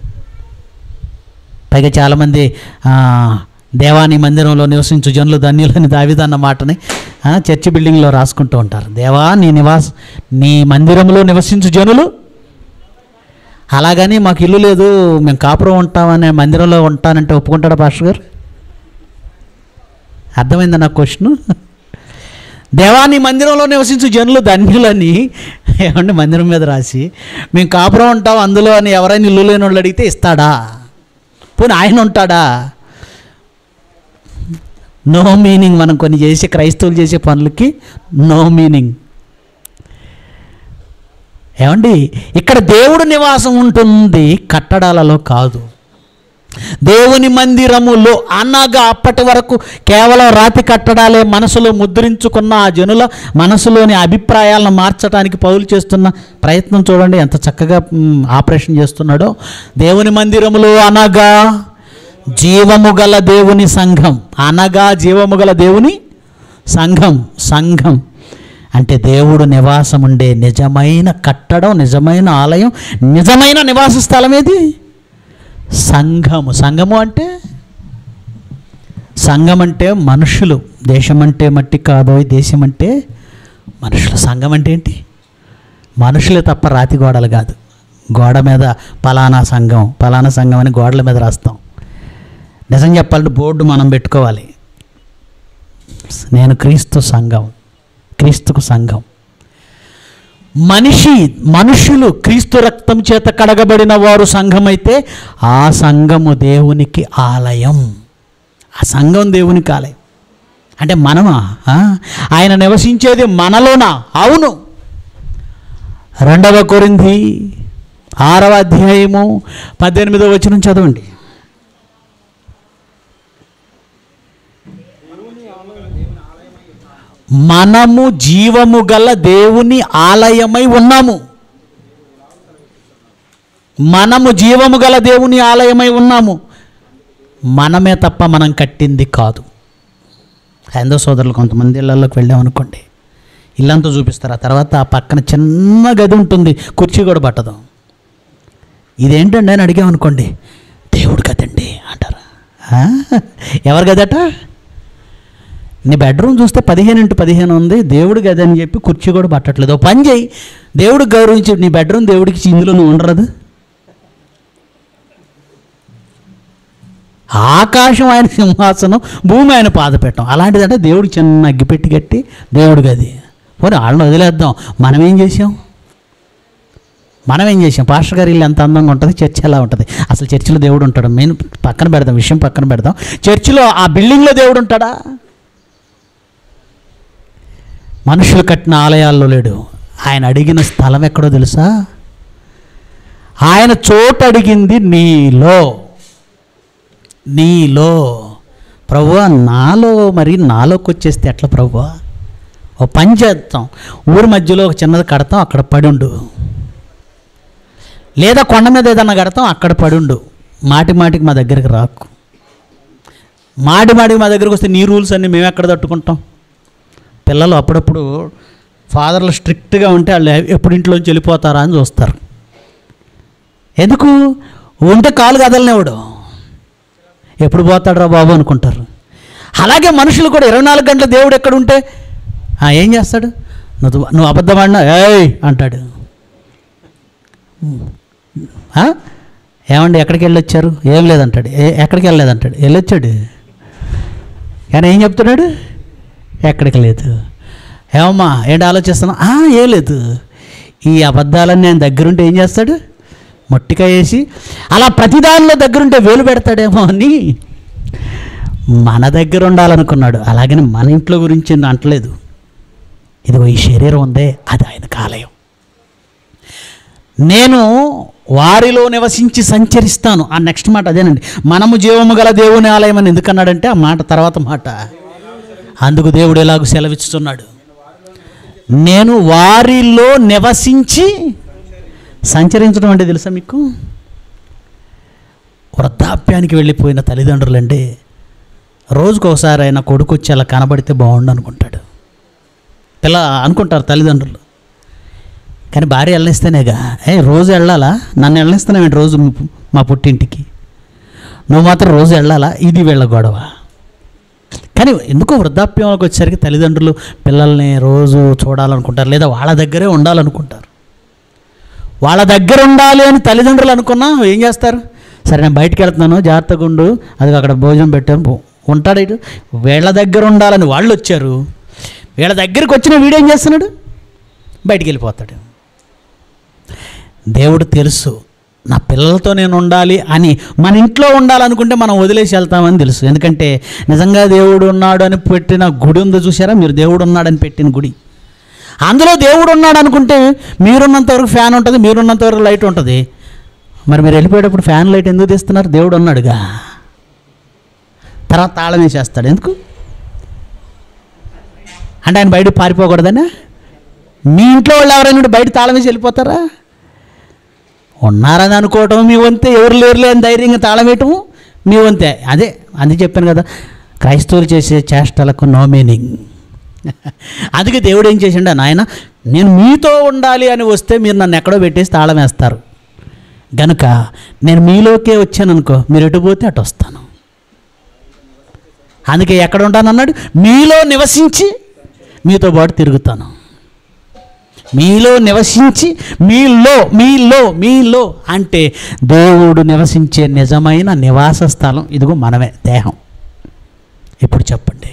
పైగా చాలామంది ఆ, దేవాని మందిరంలో నివసించు జనులు ధన్యులని దావిదన్న మాటని ఆ, చర్చి బిల్డింగ్లో రాసుకుంటూ ఉంటారు దేవా నీ నివాస నీ మందిరంలో నివసించు జనులు అలాగని మాకు ఇల్లు లేదు మేము కాపురం ఉంటామనే మందిరంలో ఉంటానంటే ఒప్పుకుంటాడా పాస్టర్ గారు అర్థమైందా నా క్వశ్చన్ దేవాని మందిరంలో నివసించు జనులు ధన్యులని ఏమంటే మందిరం మీద రాసి మేము కాపురం ఉంటాం అందులో అని ఎవరైనా ఇల్లు లేని వాళ్ళు అడిగితే ఇస్తాడా పోనీ ఆయన ఉంటాడా నో మీనింగ్ మనం కొన్ని చేసే క్రైస్తవులు చేసే పనులకి నో మీనింగ్ ఏమండి ఇక్కడ దేవుడు నివాసం ఉంటుంది కట్టడాలలో కాదు దేవుని మందిరములో అనగా అప్పటి వరకు కేవలం రాతి కట్టడాలే మనసులో ముద్రించుకున్న ఆ జనుల మనసులోని అభిప్రాయాలను మార్చడానికి పౌలు చేస్తున్న ప్రయత్నం చూడండి ఎంత చక్కగా మ్, ఆపరేషన్ చేస్తున్నాడో దేవుని మందిరములో అనగా జీవము గల దేవుని సంఘం అనగా జీవము గల దేవుని సంఘం సంఘం అంటే దేవుడు నివాసం ఉండే నిజమైన కట్టడం నిజమైన ఆలయం నిజమైన నివాస స్థలం ఏది సంఘము సంఘము అంటే సంఘం అంటే మనుషులు దేశం అంటే మట్టి కాదోయ్ దేశం అంటే మనుషులు సంఘం అంటే ఏంటి మనుషులే తప్ప రాతి గోడలు కాదు గోడ మీద పలానా సంఘం పలానా సంఘం అని గోడల మీద రాస్తాం నిజం చెప్పాలంటే బోర్డు మనం పెట్టుకోవాలి నేను క్రీస్తు సంఘం క్రీస్తుకు సంఘం మనిషి మనుషులు క్రీస్తు రక్తం చేత కడగబడిన వారు సంఘమైతే ఆ సంఘము దేవునికి ఆలయం ఆ సంఘం దేవునికి ఆలయం అంటే మనమా ఆ? ఆయన నివసించేది మనలోనా అవును రెండవ కొరింది ఆరవ అధ్యాయము పద్దెనిమిదవ వచనం చదవండి మనము జీవము గల దేవుని ఆలయమై ఉన్నాము మనము జీవము గల దేవుని ఆలయమై ఉన్నాము మనమే తప్ప మనం కట్టింది కాదు హైందవ సోదరులు కొంతమంది ఇళ్ళల్లోకి వెళ్ళామనుకోండి ఇల్లంతా చూపిస్తారు ఆ తర్వాత ఆ పక్కన చిన్న గది ఉంటుంది కుర్చీ కూడా పట్టదు ఇదేంటండి అని అడిగామనుకోండి దేవుడు గదండి అంటారు ఆ? ఎవరి గదట నీ బెడ్రూమ్ చూస్తే పదిహేను ఇంటూ పదిహేను ఉంది దేవుడు గది అని చెప్పి కుర్చీ కూడా పట్టట్లేదు ఓ పని చేయి దేవుడికి గౌరవించి నీ బెడ్రూమ్ దేవుడికి ఇచ్చి ఇందులో నువ్వు ఉండరాదు ఆకాశం ఆయన సింహాసనం భూమి ఆయన పాదపెట్టం అలాంటిదంటే దేవుడికి చిన్న అగ్గిపెట్టి కట్టి దేవుడు గది పోనీ వాళ్ళని వదిలేద్దాం మనం ఏం చేసాం మనం ఏం చేసాం పాస్టర్ గారి ఇల్లు ఎంత అందంగా ఉంటుంది చర్చ్ ఎలా ఉంటుంది అసలు చర్చిలో దేవుడు ఉంటాడు మెయిన్ పక్కన పెడదాం విషయం పక్కన పెడదాం చర్చిలో ఆ బిల్డింగ్లో దేవుడు ఉంటాడా మనుషులు కట్టిన ఆలయాల్లో లేడు ఆయన అడిగిన స్థలం ఎక్కడో తెలుసా ఆయన చోటు అడిగింది నీలో నీలో ప్రభువా నాలో మరి నాలోకి వచ్చేస్తే ఎట్లా ప్రభువా ఓ పని చేద్దాం ఊరి మధ్యలో ఒక చిన్నది కడతాం అక్కడ పడుండు లేదా కొండ మీద ఏదన్నా కడతాం అక్కడ పడుండు మాటి మాటికి మా దగ్గరికి రాకు మాటి మాటికి మా దగ్గరికి వస్తే నీ రూల్స్ అన్నీ మేము ఎక్కడ తట్టుకుంటాం పిల్లలు అప్పుడప్పుడు ఫాదర్లు స్ట్రిక్ట్గా ఉంటే వాళ్ళు ఎప్పుడు ఇంట్లోంచి వెళ్ళిపోతారా అని చూస్తారు ఎందుకు ఉంటే కాలు కదలనివ్వడు ఎప్పుడు పోతాడు రా బాబు అనుకుంటారు అలాగే మనుషులు కూడా ఇరవై నాలుగు గంటల దేవుడు ఎక్కడ ఉంటే "ఆ, ఏం చేస్తాడు నువ్వు నువ్వు అబద్ధం ఆడినా ఏయ్ అంటాడు "ఆ? ఏమండి ఎక్కడికి వెళ్ళొచ్చారు ఏం లేదంటాడు "ఏ- ఎక్కడికి వెళ్ళలేదంటాడు వెళ్ళొచ్చాడు కానీ ఏం చెప్తున్నాడు ఎక్కడికి లేదు ఏమమ్మా ఏంటి ఆలోచిస్తున్నా "ఆ, ఏం లేదు ఈ అబద్ధాలన్నీ నేను దగ్గరుంటే ఏం చేస్తాడు మొట్టిగా వేసి అలా ప్రతిదానిలో దగ్గరుంటే వేలు పెడతాడేమో అని మన దగ్గర ఉండాలనుకున్నాడు అలాగని మన ఇంట్లో గురించి అంటలేదు ఇదిగో ఈ శరీరం ఉందే అది ఆయన కాలయం నేను వారిలో నివసించి సంచరిస్తాను ఆ నెక్స్ట్ మాట అదేనండి మనము జీవము గల దేవుని ఆలయం అని ఎందుకన్నాడంటే ఆ మాట తర్వాత మాట అందుకు దేవుడు ఎలాగూ సెలవిస్తున్నాడు నేను వారిలో నివసించి సంచరించడం అంటే తెలుసా మీకు వృద్ధాప్యానికి వెళ్ళిపోయిన తల్లిదండ్రులండి రోజుకు ఒకసారి ఆయన కొడుకు వచ్చి అలా కనబడితే బాగుండు అనుకుంటాడు పిల్ల అనుకుంటారు తల్లిదండ్రులు కానీ భార్య వెళ్ళనిస్తేనేగా ఏ రోజు వెళ్ళాలా నన్ను వెళ్ళనిస్తున్నావేంటి రోజు మీ- మా పుట్టింటికి నువ్వు మాత్రం రోజు వెళ్ళాలా ఇది వీళ్ళ గొడవ కానీ ఎందుకో వృద్ధాప్యంలోకి వచ్చేసరికి తల్లిదండ్రులు పిల్లల్ని రోజు చూడాలనుకుంటారు లేదా వాళ్ళ దగ్గరే ఉండాలనుకుంటారు వాళ్ళ దగ్గర ఉండాలి అని తల్లిదండ్రులు అనుకున్నా ఏం చేస్తారు సరే నేను బయటికి వెళ్తున్నాను జాగ్రత్తగా ఉండు అది అక్కడ భోజనం పెట్టాను పో. ఉంటాడు ఇటు వీళ్ళ దగ్గర ఉండాలని వాళ్ళు వచ్చారు వీళ్ళ దగ్గరికి వచ్చిన వీడేం చేస్తున్నాడు బయటికి వెళ్ళిపోతాడు దేవుడు తెలుసు నా పిల్లలతో నేను ఉండాలి అని మన ఇంట్లో ఉండాలనుకుంటే మనం వదిలేసి వెళ్తామని తెలుసు ఎందుకంటే నిజంగా దేవుడు ఉన్నాడు అని పెట్టిన గుడి ఉందో చూసారా మీరు దేవుడు ఉన్నాడని పెట్టిన గుడి అందులో దేవుడు ఉన్నాడు అనుకుంటే మీరున్నంత వరకు ఫ్యాన్ ఉంటుంది మీరున్నంత వరకు లైట్ ఉంటుంది మరి మీరు వెళ్ళిపోయేటప్పుడు ఫ్యాన్ లైట్ ఎందుకు తీస్తున్నారు దేవుడు ఉన్నాడుగా తర్వాత తాళం వేసేస్తాడు ఎందుకు అంటే ఆయన బయట పారిపోకూడదనా మీ ఇంట్లో వాళ్ళు ఎవరైనా ఉంటే బయట తాళం వేసి వెళ్ళిపోతారా ఉన్నారని అనుకోవటం మీ వంతే ఎవరు లేరులే అని ధైర్యంగా తాళం వేయటము మీ వంతే అదే అందుకే చెప్పాను కదా క్రైస్తవులు చేసే చేష్టలకు నో మీనింగ్ అందుకే దేవుడు ఏం చేసిండు నాయన నేను మీతో ఉండాలి అని వస్తే మీరు నన్ను ఎక్కడో పెట్టేసి తాళం వేస్తారు గనుక నేను మీలోకే వచ్చాను అనుకో మీరు ఎటు పోతే అటు వస్తాను అందుకే ఎక్కడ ఉంటాను అన్నాడు మీలో నివసించి మీతో పాటు తిరుగుతాను మీలో నివసించి మీలో మీలో మీలో అంటే దేవుడు నివసించే నిజమైన నివాస స్థలం ఇదిగో మనమే దేహం ఇప్పుడు చెప్పండి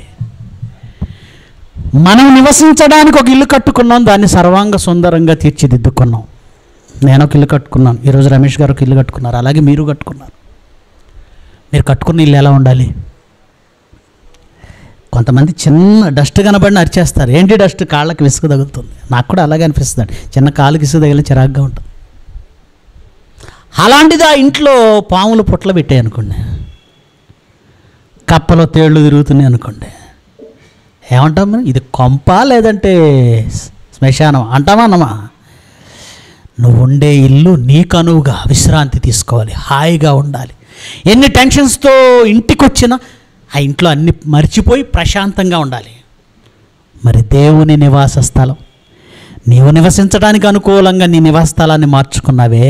మనం నివసించడానికి ఒక ఇల్లు కట్టుకున్నాం దాన్ని సర్వాంగ సుందరంగా తీర్చిదిద్దుకున్నాం నేను ఒక ఇల్లు కట్టుకున్నాను ఈరోజు రమేష్ గారు ఒక ఇల్లు కట్టుకున్నారు అలాగే మీరు కట్టుకున్నారు మీరు కట్టుకున్న ఇల్లు ఎలా ఉండాలి కొంతమంది చిన్న డస్ట్ కనబడిన అరిచేస్తారు ఏంటి డస్ట్ కాళ్ళకి విసుగు తగులుతుంది నాకు కూడా అలాగే అనిపిస్తుంది చిన్న కాళ్ళకి విసుగు తగిలిన చిరాగ్గా ఉంటుంది అలాంటిది ఆ ఇంట్లో పాములు పుట్ల పెట్టాయి అనుకోండి కప్పలో తేళ్ళు తిరుగుతున్నాయి అనుకోండి ఏమంటాం మనం ఇది కొంప లేదంటే శ్మశానం అంటామా అన్నమా నువ్వు ఉండే ఇల్లు నీకు అనువుగా విశ్రాంతి తీసుకోవాలి హాయిగా ఉండాలి ఎన్ని టెన్షన్స్తో ఇంటికి వచ్చినా ఆ ఇంట్లో అన్ని మర్చిపోయి ప్రశాంతంగా ఉండాలి మరి దేవుని నివాస స్థలం నీవు నివసించడానికి అనుకూలంగా నీ నివాస స్థలాన్ని మార్చుకున్నావే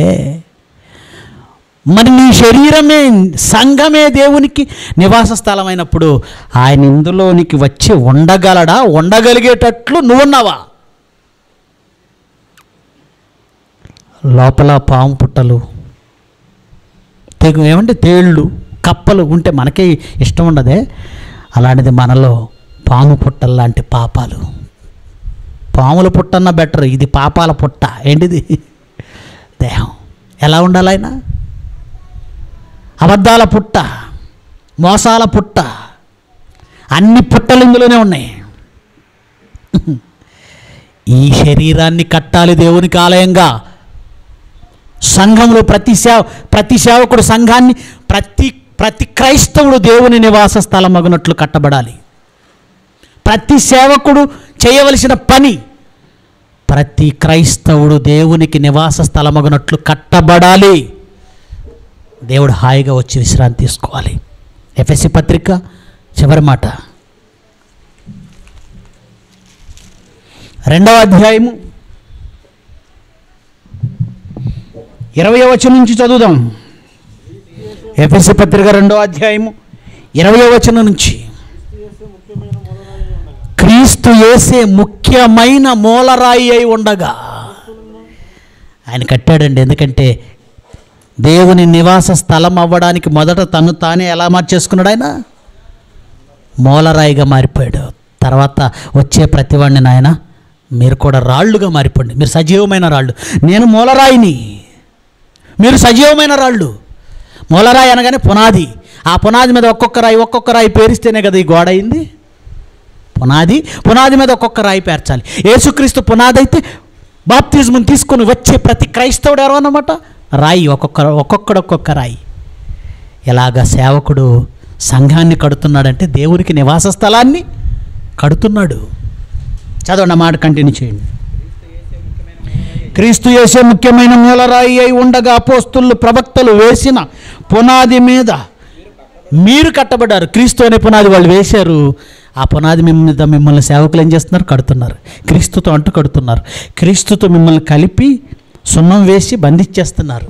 మరి నీ శరీరమే సంఘమే దేవునికి నివాస స్థలమైనప్పుడు ఆయన ఇందులోనికి వచ్చి ఉండగలడా ఉండగలిగేటట్లు నువ్వున్నావా లోపల పాము పుట్టలు తెగు ఏమంటే తేళ్ళు కప్పలు ఉంటే మనకే ఇష్టం ఉండదే అలాంటిది మనలో పాము పుట్టలు లాంటి పాపాలు పాముల పుట్టన్న బెటర్ ఇది పాపాల పుట్ట ఏంటిది దేహం ఎలా ఉండాలి ఆయన అబద్ధాల పుట్ట మోసాల పుట్ట అన్ని పుట్టలు ఇందులోనే ఉన్నాయి ఈ శరీరాన్ని కట్టాలి దేవునికి ఆలయంగా సంఘంలో ప్రతి సేవ ప్రతి సేవకుడు సంఘాన్ని ప్రతి ప్రతి క్రైస్తవుడు దేవుని నివాస స్థలమగునట్లు కట్టబడాలి ప్రతి సేవకుడు చేయవలసిన పని ప్రతి క్రైస్తవుడు దేవునికి నివాస స్థలమగునట్లు కట్టబడాలి దేవుడు హాయిగా వచ్చి విశ్రాంతి తీసుకోవాలి ఎఫ్ఎస్సి పత్రిక చివరి మాట రెండవ అధ్యాయము ఇరవై వచనం నుంచి చదువుదాం ఎఫ్ఎస్సి పత్రిక రెండవ అధ్యాయము ఇరవై వచనం నుంచి క్రీస్తు యేసే ముఖ్యమైన మూలరాయి అయి ఉండగా ఆయన కట్టాడండి ఎందుకంటే దేవుని నివాస స్థలం అవ్వడానికి మొదట తను తానే ఎలా మార్చేసుకున్నాడు ఆయన మూలరాయిగా మారిపోయాడు తర్వాత వచ్చే ప్రతివాడిని నాయన మీరు కూడా రాళ్ళుగా మారిపోండి మీరు సజీవమైన రాళ్ళు నేను మూలరాయిని మీరు సజీవమైన రాళ్ళు మూలరాయి అనగానే పునాది ఆ పునాది మీద ఒక్కొక్క రాయి ఒక్కొక్క రాయి పేరిస్తేనే కదా ఈ గోడ అయింది పునాది పునాది మీద ఒక్కొక్క రాయి పేర్చాలి యేసుక్రీస్తు పునాది అయితే బాప్తిజం తీసుకొని వచ్చే ప్రతి క్రైస్తవుడు ఎవరు అన్నమాట రాయి ఒక్కొక్క ఒక్కొక్కడు ఒక్కొక్క రాయి ఇలాగ సేవకుడు సంఘాన్ని కడుతున్నాడంటే దేవునికి నివాస స్థలాన్ని కడుతున్నాడు చదవండి ఆ మాట కంటిన్యూ చేయండి క్రీస్తు యేసే ముఖ్యమైన మూలరాయి అయి ఉండగా అపోస్తులు ప్రవక్తలు వేసిన పునాది మీద మీరు కట్టబడ్డారు క్రీస్తు అనే పునాది వాళ్ళు వేశారు ఆ పునాది మీద మిమ్మల్ని సేవకులు ఏం చేస్తున్నారు కడుతున్నారు క్రీస్తుతో అంటూ కడుతున్నారు క్రీస్తుతో మిమ్మల్ని కలిపి సున్నం వేసి బంధించేస్తున్నారు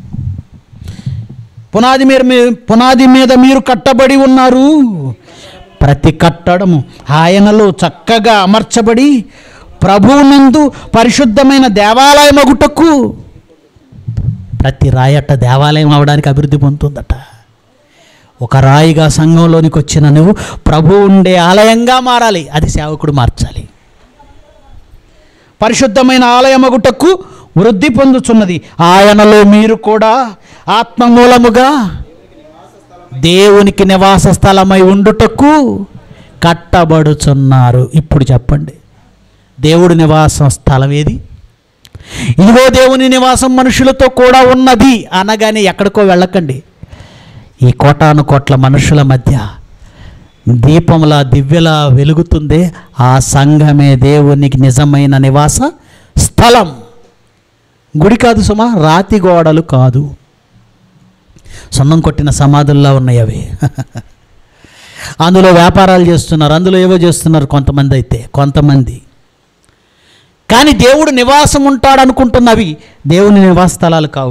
పునాది మీద మీ- పునాది మీద మీరు కట్టబడి ఉన్నారు ప్రతి కట్టడము ఆయనలో చక్కగా అమర్చబడి ప్రభువునందు పరిశుద్ధమైన దేవాలయమగుటకు ప్రతి రాయట దేవాలయం అవడానికి అభివృద్ధి పొందుతుందట ఒక రాయిగా సంఘంలోనికి వచ్చిన నువ్వు ప్రభు ఉండే ఆలయంగా మారాలి అది సేవకుడు మార్చాలి పరిశుద్ధమైన ఆలయమగుటకు వృద్ధి పొందుచున్నది ఆయనలో మీరు కూడా ఆత్మమూలముగా దేవునికి నివాస స్థలమై ఉండుటకు కట్టబడుచున్నారు ఇప్పుడు చెప్పండి దేవుడి నివాసం స్థలం ఏది ఇదిగో దేవుని నివాసం మనుషులతో కూడా ఉన్నది అనగానే ఎక్కడికో వెళ్ళకండి ఈ కోటాను కోట్ల మనుషుల మధ్య దీపంలా దివ్యలా వెలుగుతుందే ఆ సంఘమే దేవునికి నిజమైన నివాస స్థలం గుడి కాదు సుమా రాతి గోడలు కాదు సున్నం కొట్టిన సమాధుల్లా ఉన్నాయి అవి అందులో వ్యాపారాలు చేస్తున్నారు అందులో ఏవో చేస్తున్నారు కొంతమంది అయితే కొంతమంది కానీ దేవుడు నివాసం ఉంటాడు అనుకుంటున్నవి దేవుని నివాస స్థలాలు కావు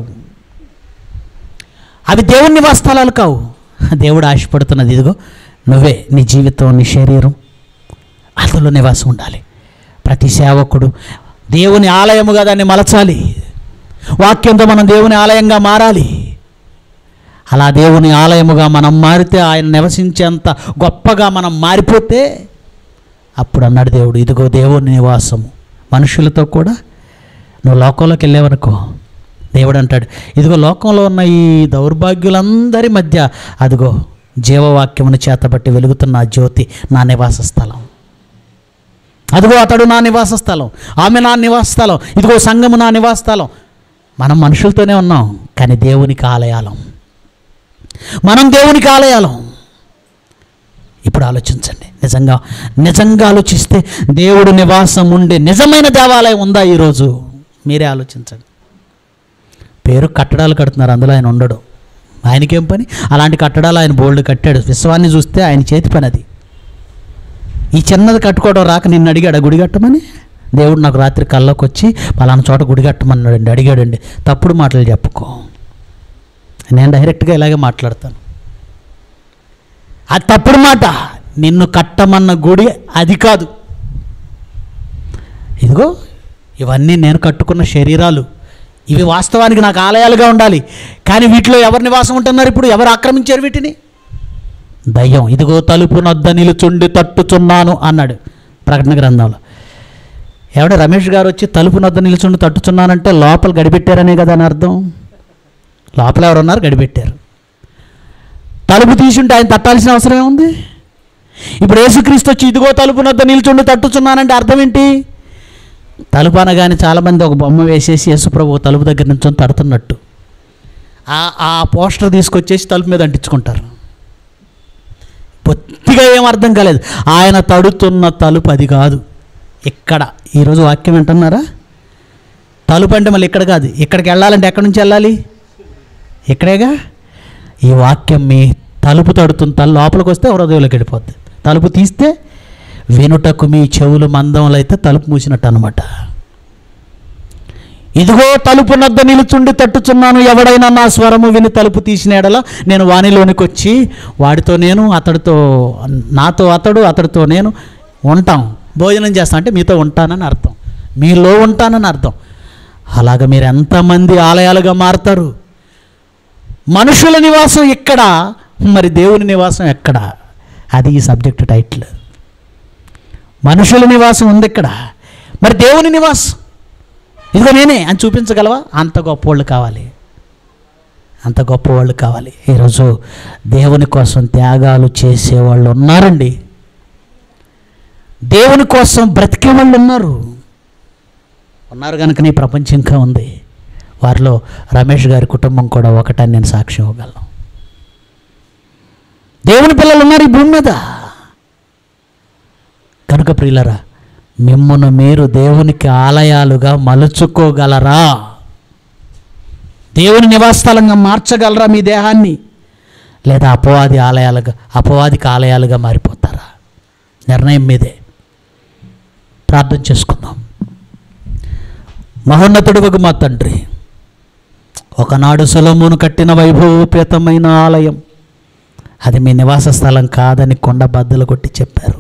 అవి దేవుని నివాస స్థలాలు కావు దేవుడు ఆశపడుతున్నది ఇదిగో నువ్వే నీ జీవితం నీ శరీరం అందులో నివాసం ఉండాలి ప్రతి సేవకుడు దేవుని ఆలయముగా దాన్ని మలచాలి వాక్యంతో మనం దేవుని ఆలయంగా మారాలి అలా దేవుని ఆలయముగా మనం మారితే ఆయన నివసించేంత గొప్పగా మనం మారిపోతే అప్పుడు అన్నాడు దేవుడు ఇదిగో దేవుని నివాసము మనుషులతో కూడా నువ్వు లోకంలోకి వెళ్ళేవనుకో దేవుడు అంటాడు ఇదిగో లోకంలో ఉన్న ఈ దౌర్భాగ్యులందరి మధ్య అదిగో జీవవాక్యమును చేతబట్టి వెలుగుతున్న ఆ జ్యోతి నా నివాస స్థలం అదిగో అతడు నా నివాస స్థలం ఆమె నా నివాస స్థలం ఇదిగో సంఘము నా నివాస స్థలం మనం మనుషులతోనే ఉన్నాం కానీ దేవునికి ఆలయాలం మనం దేవునికి ఆలయాలం ఇప్పుడు ఆలోచించండి నిజంగా నిజంగా ఆలోచిస్తే దేవుడు నివాసం ఉండే నిజమైన దేవాలయం ఉందా ఈరోజు మీరే ఆలోచించండి పేరు కట్టడాలు కడుతున్నారు అందులో ఆయన ఉండడు ఆయనకేం పని అలాంటి కట్టడాలు ఆయన బోల్డ్ కట్టాడు విశ్వాన్ని చూస్తే ఆయన చేతి పని అది ఈ చిన్నది కట్టుకోవడం రాక నిన్ను అడిగాడు గుడి కట్టమని దేవుడు నాకు రాత్రి కల్లోకి వచ్చి పలానా చోట గుడి కట్టమన్నాడండి అడిగాడండి తప్పుడు మాటలు చెప్పుకో నేను డైరెక్ట్గా ఇలాగే మాట్లాడతాను అది తప్పుడు మాట నిన్ను కట్టమన్న గుడి అది కాదు ఇదిగో ఇవన్నీ నేను కట్టుకున్న శరీరాలు ఇవి వాస్తవానికి నాకు ఆలయాలుగా ఉండాలి కానీ వీటిలో ఎవరి నివాసం ఉంటున్నారు ఇప్పుడు ఎవరు ఆక్రమించారు వీటిని దయ్యం ఇదిగో తలుపు నొద్ద నిలుచుండి తట్టుచున్నాను అన్నాడు ప్రకటన గ్రంథంలో ఎవడ రమేష్ గారు వచ్చి తలుపు నొద్ద నిలుచుండి తట్టుచున్నానంటే లోపల గడిపెట్టారనే కదా అని అర్థం లోపల ఎవరున్నారు గడిపెట్టారు తలుపు తీసుంటే ఆయన తట్టాల్సిన అవసరం ఏముంది ఇప్పుడు యేసుక్రీస్తు వచ్చి ఇదిగో తలుపు నొద్ద నిల్చుండి తట్టుచున్నానంటే అర్థం ఏంటి తలుపు అనగానే చాలామంది ఒక బొమ్మ వేసేసి యేసుప్రభు తలుపు దగ్గర నుంచి తడుతున్నట్టు ఆ ఆ పోస్టర్ తీసుకొచ్చేసి తలుపు మీద అంటించుకుంటారు బొత్తిగా ఏం అర్థం కాలేదు ఆయన తడుతున్న తలుపు అది కాదు ఇక్కడ ఈరోజు వాక్యం వింటున్నారా తలుపు అంటే మళ్ళీ ఇక్కడ కాదు ఇక్కడికి వెళ్ళాలంటే ఎక్కడి నుంచి వెళ్ళాలి ఇక్కడేగా ఈ వాక్యం మీ తలుపు తడుతున్న తల లోపలికి వస్తే హృదయంలోకి వెళ్ళిపోద్ది తలుపు తీస్తే వినుటకు మీ చెవులు మందంలో అయితే తలుపు మూసినట్టు అనమాట ఇదిగో తలుపు నద్ద నిలుచుండి తట్టుచున్నాను ఎవడైనా నా స్వరము విని తలుపు తీసిన ఎడల నేను వానిలోనికి వచ్చి వాడితో నేను అతడితో నాతో అతడు అతడితో నేను ఉంటాం భోజనం చేస్తా అంటే మీతో ఉంటానని అర్థం మీలో ఉంటానని అర్థం అలాగ మీరు ఎంతమంది ఆలయాలుగా మారుతారు మనుషుల నివాసం ఎక్కడ మరి దేవుని నివాసం ఎక్కడ అది ఈ సబ్జెక్ట్ టైటిల్ మనుషుల నివాసం ఉంది ఇక్కడ మరి దేవుని నివాసం ఇదిగో నేనే అని చూపించగలవా అంత గొప్పవాళ్ళు కావాలి అంత గొప్పవాళ్ళు కావాలి ఈరోజు దేవుని కోసం త్యాగాలు చేసేవాళ్ళు ఉన్నారండి దేవుని కోసం బ్రతికే వాళ్ళు ఉన్నారు ఉన్నారు కనుక నీ ప్రపంచం ఇంకా ఉంది వారిలో రమేష్ గారి కుటుంబం కూడా ఒకటని నేను సాక్ష్యం ఇవ్వగలను దేవుని పిల్లలు ఉన్నారు ఈ భూమి మీద కనుక ప్రియులరా మిమ్మును మీరు దేవునికి ఆలయాలుగా మలుచుకోగలరా దేవుని నివాసస్థలంగా మార్చగలరా మీ దేహాన్ని లేదా అపవాది ఆలయాలుగా అపవాదికి ఆలయాలుగా మారిపోతారా నిర్ణయం మీదే ప్రార్థన చేసుకుందాం మహోన్నతుడువకు మా తండ్రి ఒకనాడు సొలొమోను కట్టిన వైభవోపేతమైన ఆలయం అది మీ నివాస స్థలం కాదని కొండ బద్దలు కొట్టి చెప్పారు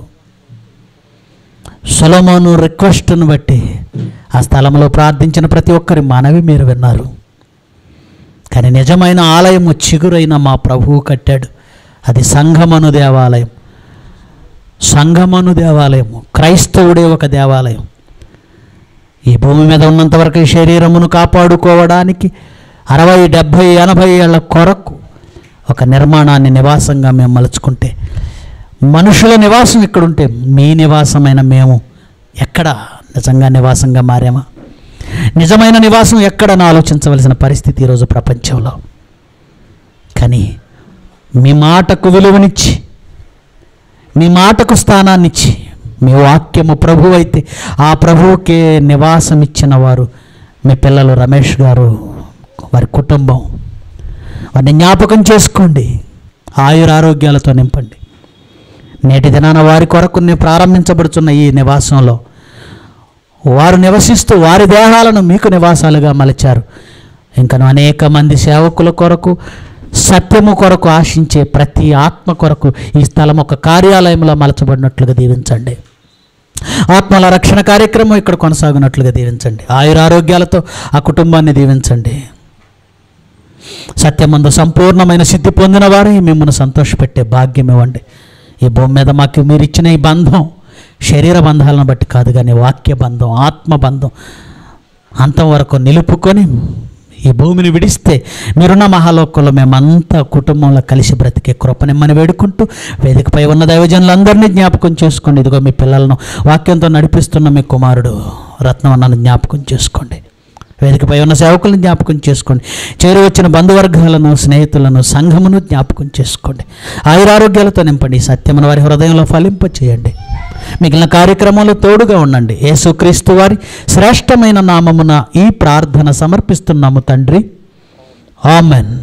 సొలొమోను రిక్వెస్ట్ను బట్టి ఆ స్థలంలో ప్రార్థించిన ప్రతి ఒక్కరి మనవి మీరు విన్నారు కానీ నిజమైన ఆలయము చిగురైన మా ప్రభువు కట్టాడు అది సంఘమను దేవాలయం సంఘమను దేవాలయము క్రైస్తవుడే ఒక దేవాలయం ఈ భూమి మీద ఉన్నంతవరకు ఈ శరీరమును కాపాడుకోవడానికి అరవై డెబ్భై ఎనభై ఏళ్ళ కొరకు ఒక నిర్మాణాన్ని నివాసంగా మేము మలుచుకుంటే మనుషుల నివాసం ఇక్కడుంటే మీ నివాసమైన మేము ఎక్కడ నిజంగా నివాసంగా మారామా నిజమైన నివాసం ఎక్కడని ఆలోచించవలసిన పరిస్థితి ఈరోజు ప్రపంచంలో కానీ మీ మాటకు విలువనిచ్చి మీ మాటకు స్థానాన్నిచ్చి మీ వాక్యము ప్రభు అయితే ఆ ప్రభువుకే నివాసం ఇచ్చిన వారు మీ పిల్లలు రమేష్ గారు వారి కుటుంబం వారిని జ్ఞాపకం చేసుకోండి ఆయురారోగ్యాలతో నింపండి నేటి దినాన వారి కొరకు ని- ప్రారంభించబడుతున్న ఈ నివాసంలో వారు నివసిస్తూ వారి దేహాలను మీకు నివాసాలుగా మలిచారు ఇంకను అనేక మంది సేవకుల కొరకు సత్యము కొరకు ఆశించే ప్రతి ఆత్మ కొరకు ఈ స్థలం ఒక కార్యాలయంలో మలచబడినట్లుగా దీవించండి ఆత్మల రక్షణ కార్యక్రమం ఇక్కడ కొనసాగునట్లుగా దీవించండి ఆయురారోగ్యాలతో ఆ కుటుంబాన్ని దీవించండి సత్యమందు సంపూర్ణమైన సిద్ధి పొందిన వారే మిమ్మల్ని సంతోషపెట్టే భాగ్యం ఇవ్వండి ఈ భూమి మీద మాకు మీరు ఇచ్చిన ఈ బంధం శరీర బంధాలను బట్టి కాదు కానీ వాక్య బంధం ఆత్మ బంధం అంతం వరకు నిలుపుకొని ఈ భూమిని విడిస్తే మీరున్న మహాలోకంలో మేమంతా కుటుంబంలో కలిసి బ్రతికే కృపనిమ్మని వేడుకుంటూ వేదికపై ఉన్న దైవజనులందరినీ జ్ఞాపకం చేసుకోండి ఇదిగో మీ పిల్లలను వాక్యంతో నడిపిస్తున్న మీ కుమారుడు రత్నవన్నను జ్ఞాపకం చేసుకోండి వేదికపై ఉన్న సేవకులను జ్ఞాపకం చేసుకోండి చేరి వచ్చిన బంధువర్గాలను స్నేహితులను సంఘమును జ్ఞాపకం చేసుకోండి ఆయురారోగ్యాలతో నింపండి ఈ సత్యమును వారి హృదయంలో ఫలింప చేయండి మిగిలిన కార్యక్రమంలో తోడుగా ఉండండి యేసుక్రీస్తు వారి శ్రేష్టమైన నామమున ఈ ప్రార్థన సమర్పిస్తున్నాము తండ్రి ఆమెన్